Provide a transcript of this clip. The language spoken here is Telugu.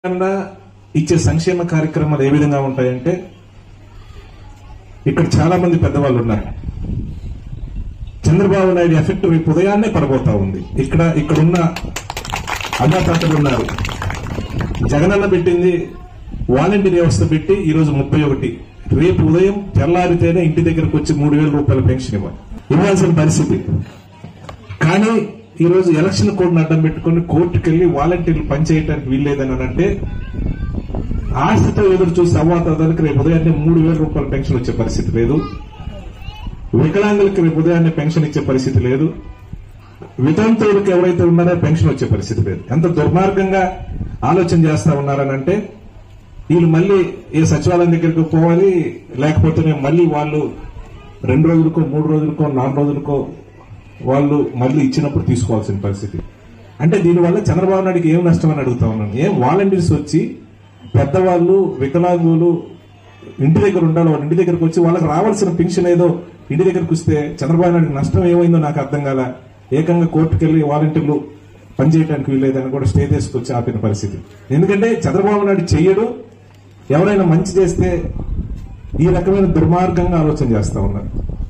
కన్నా ఇచ్చే సంక్షేమ కార్యక్రమాలు ఏ విధంగా ఉంటాయంటే ఇక్కడ చాలా మంది పెద్దవాళ్ళు ఉన్నారు చంద్రబాబు నాయుడు ఎఫెక్ట్ రేపు ఉదయాన్నే పడబోతా ఉంది ఇక్కడ ఇక్కడున్న అన్నదాతలు ఉన్నారు జగనన్న పెట్టింది వాలంటీర్ వ్యవస్థ పెట్టి ఈ రోజు ముప్పై ఒకటి రేపు ఉదయం తెల్లారితేనే ఇంటి దగ్గరకు వచ్చి మూడు వేల రూపాయల పెన్షన్ ఇవ్వాలి ఇవ్వాల్సిన పరిస్థితి కానీ ఈ రోజు ఎలక్షన్ కోడ్ని అడ్డం పెట్టుకుని కోర్టుకెళ్లి వాలంటీర్లు పనిచేయడానికి వీల్లేదని అని అంటే ఆశతో ఎదురు చూసి అవ్వాతాదానికి రేపు ఉదయాన్నే మూడు వేల రూపాయల పెన్షన్ వచ్చే పరిస్థితి లేదు వికలాంగులకి రేపు ఉదయాన్నే పెన్షన్ ఇచ్చే పరిస్థితి లేదు వితంతువులకు ఎవరైతే ఉన్నారో పెన్షన్ వచ్చే పరిస్థితి లేదు ఎంత దుర్మార్గంగా ఆలోచన చేస్తా ఉన్నారని అంటే వీళ్ళు మళ్ళీ ఏ సచివాలయం దగ్గరికి పోవాలి లేకపోతే మళ్ళీ వాళ్ళు రెండు రోజులకో మూడు రోజులకో నాలుగు రోజులకో వాళ్ళు మళ్ళీ ఇచ్చినప్పుడు తీసుకోవాల్సిన పరిస్థితి అంటే దీనివల్ల చంద్రబాబు నాయుడుకి ఏం నష్టం అని అడుగుతా ఉన్నాను ఏం వాలంటీర్స్ వచ్చి పెద్దవాళ్ళు వికలాంగులు ఇంటి దగ్గర ఉండాలి వాళ్ళ ఇంటి దగ్గరకు వచ్చి వాళ్ళకి రావాల్సిన పెన్షన్ ఏదో ఇంటి దగ్గరకు వస్తే చంద్రబాబు నాయుడుకి నష్టం ఏమైందో నాకు అర్థం కాల ఏకంగా కోర్టుకెళ్లి వాలంటీర్లు పనిచేయడానికి వీల్లేదని కూడా స్టే తీసుకొచ్చి ఆపిన పరిస్థితి ఎందుకంటే చంద్రబాబు నాయుడు చెయ్యడు ఎవరైనా మంచి చేస్తే ఈ రకమైన దుర్మార్గంగా ఆలోచన చేస్తా ఉన్నారు